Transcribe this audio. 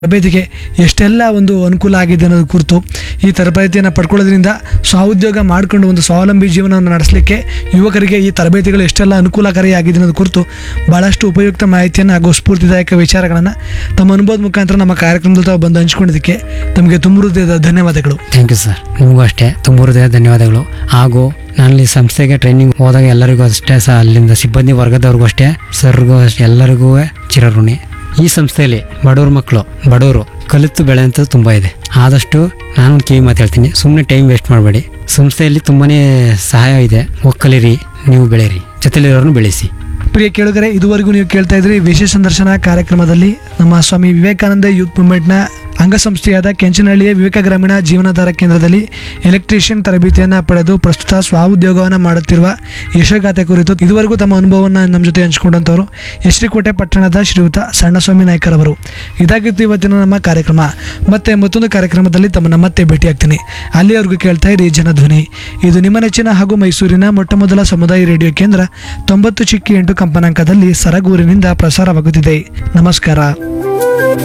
ತರಬೇತಿಗೆ ಎಷ್ಟೆಲ್ಲ ಒಂದು ಅನುಕೂಲ ಆಗಿದೆ ಅನ್ನೋದು ಕುರಿತು ಈ ತರಬೇತಿಯನ್ನು ಪಡ್ಕೊಳ್ಳೋದ್ರಿಂದ ಸ್ವಉದ್ಯೋಗ ಮಾಡಿಕೊಂಡು ಒಂದು ಸ್ವಾವಲಂಬಿ ಜೀವನವನ್ನು ನಡೆಸಲಿಕ್ಕೆ ಯುವಕರಿಗೆ ಈ ತರಬೇತಿಗಳು ಎಷ್ಟೆಲ್ಲ ಅನುಕೂಲಕಾರಿಯಾಗಿದೆ ಅನ್ನೋದು ಕುರಿತು ಭಾಳಷ್ಟು ಉಪಯುಕ್ತ ಮಾಹಿತಿಯನ್ನು ಹಾಗೂ ಸ್ಫೂರ್ತಿದಾಯಕ ವಿಚಾರಗಳನ್ನು ತಮ್ಮ ಅನುಭವದ ಮುಖಾಂತರ ನಮ್ಮ ಕಾರ್ಯಕ್ರಮದಲ್ಲಿ ತಾವು ಬಂದು ಹಂಚ್ಕೊಂಡಿದ್ದಕ್ಕೆ ತಮಗೆ ತುಂಬ ಹೃದಯದ ಧನ್ಯವಾದಗಳು ಥ್ಯಾಂಕ್ ಯು ಸರ್ ನಿಮಗೂ ಅಷ್ಟೇ ತುಂಬ ಹೃದಯ ಧನ್ಯವಾದಗಳು ಹಾಗೂ ನಾನು ಈ ಸಂಸ್ಥೆಗೆ ಟ್ರೈನಿಂಗ್ ಹೋದಾಗ ಎಲ್ಲರಿಗೂ ಅಷ್ಟೇ ಸಹ ಅಲ್ಲಿಂದ ಸಿಬ್ಬಂದಿ ವರ್ಗದವ್ರಿಗೂ ಅಷ್ಟೇ ಸರ್ಗೂ ಅಷ್ಟೇ ಎಲ್ಲರಿಗೂ ಚಿರಋಣಿ ಈ ಸಂಸ್ಥೆಯಲ್ಲಿ ಬಡವ್ರ ಮಕ್ಕಳು ಬಡವರು ಕಲಿತು ಬೆಳೆಯಂಥದ್ದು ತುಂಬ ಇದೆ ಆದಷ್ಟು ನಾನು ಕಿವಿ ಮಾತು ಹೇಳ್ತೀನಿ ಸುಮ್ಮನೆ ಟೈಮ್ ವೇಸ್ಟ್ ಮಾಡಬೇಡಿ ಸಂಸ್ಥೆಯಲ್ಲಿ ತುಂಬಾನೇ ಸಹಾಯ ಇದೆ ಒಕ್ಕಲಿರಿ ನೀವು ಬೆಳೀರಿ ಜೊತೆಲಿರೋರ್ನು ಬೆಳೆಸಿ ಪ್ರಿಯ ಕೇಳುಗರೆ ಇದುವರೆಗೂ ನೀವು ಕೇಳ್ತಾ ಇದ್ರಿ ವಿಶೇಷ ಸಂದರ್ಶನ ಕಾರ್ಯಕ್ರಮದಲ್ಲಿ ನಮ್ಮ ಸ್ವಾಮಿ ವಿವೇಕಾನಂದ ಯೂತ್ ಮೂವ್ಮೆಂಟ್ನ ಅಂಗಸಂಸ್ಥೆಯಾದ ಕೆಂಚನಹಳ್ಳಿಯ ವಿವೇಕ ಗ್ರಾಮೀಣ ಜೀವನಾಧಾರ ಕೇಂದ್ರದಲ್ಲಿ ಎಲೆಕ್ಟ್ರಿಷಿಯನ್ ತರಬೇತಿಯನ್ನು ಪಡೆದು ಪ್ರಸ್ತುತ ಸ್ವಾಉದ್ಯೋಗವನ್ನು ಮಾಡುತ್ತಿರುವ ಯಶೋಗಾಥೆ ಕುರಿತು ಇದುವರೆಗೂ ತಮ್ಮ ಅನುಭವವನ್ನು ನಮ್ಮ ಜೊತೆ ಹಂಚಿಕೊಂಡಂಥವರು ಎಶ್ರೀಕೋಟೆ ಪಟ್ಟಣದ ಶ್ರೀಯುತ ಸಣ್ಣಸ್ವಾಮಿ ನಾಯ್ಕರವರು ಇದಾಗಿತ್ತು ಇವತ್ತಿನ ನಮ್ಮ ಕಾರ್ಯಕ್ರಮ ಮತ್ತೆ ಮತ್ತೊಂದು ಕಾರ್ಯಕ್ರಮದಲ್ಲಿ ತಮ್ಮನ್ನ ಮತ್ತೆ ಭೇಟಿಯಾಗ್ತೀನಿ ಅಲ್ಲಿಯವರೆಗೂ ಕೇಳ್ತಾ ಇರಿ ಜನಧ್ವನಿ ಇದು ನಿಮ್ಮ ನೆಚ್ಚಿನ ಹಾಗೂ ಮೈಸೂರಿನ ಮೊಟ್ಟ ಮೊದಲ ಸಮುದಾಯ ರೇಡಿಯೋ ಕೇಂದ್ರ ತೊಂಬತ್ತು ಚಿಕ್ಕಿ ಎಂಟು ಕಂಪನಾಂಕದಲ್ಲಿ ಸರಗೂರಿನಿಂದ ಪ್ರಸಾರವಾಗುತ್ತಿದೆ ನಮಸ್ಕಾರ